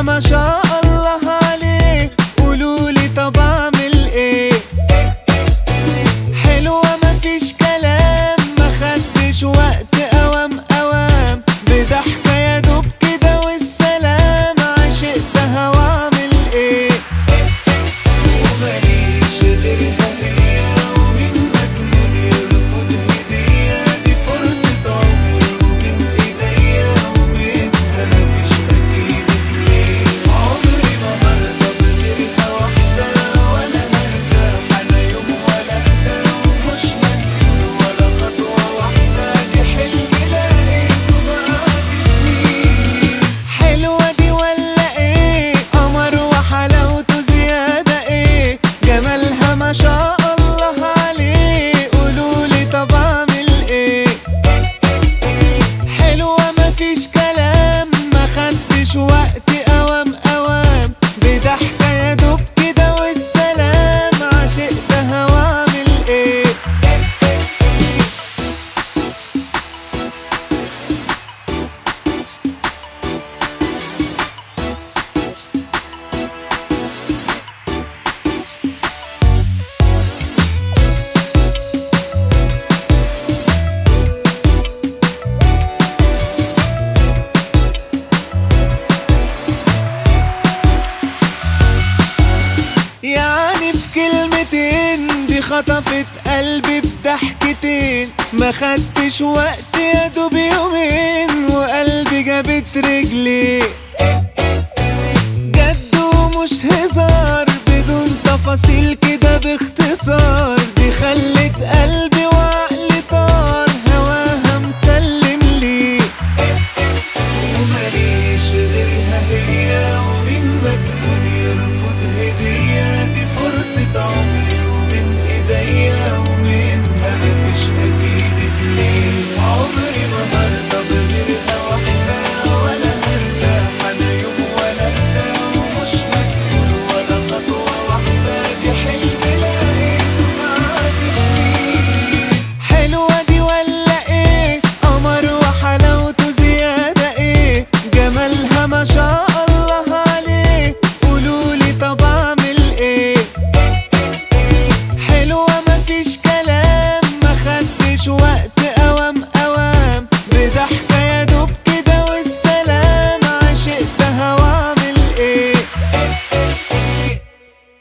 ما شاء الله عليه قولولي طب اعمل ايه حلوة مفيش كلام ما خدتش وقت اوام اوام بضحكة يا دوب كده والسلام عشقتها واعمل ايه وماليش غيرها هي ومين مجنون يرفض هدية دي فرصة عمري وبين ايديا ومنها مفيش اكيد اتنين عمري ما هرضى بغيرها واحدة ولا هرتاح انا يوم ولا اهدى ومش مجنون ولا خطوة واحدة دي حلمي لقيته بعد سنين حلوة دي ولا ايه قمر وحلاوته زيادة ايه جمالها ما شاء الله عليه قولولي طب اعمل ايه حلوة مفيش كلام ما خدتش وقت اوام اوام بضحكة يا دوب كده والسلام عشقتها واعمل ايه يعني في كلمتين دي خطفت قلبي بضحكتين ما خدتش وقت يا دوب يومين وقلبي جابت رجلي جد ومش هزار بدون تفاصيل كده باختصار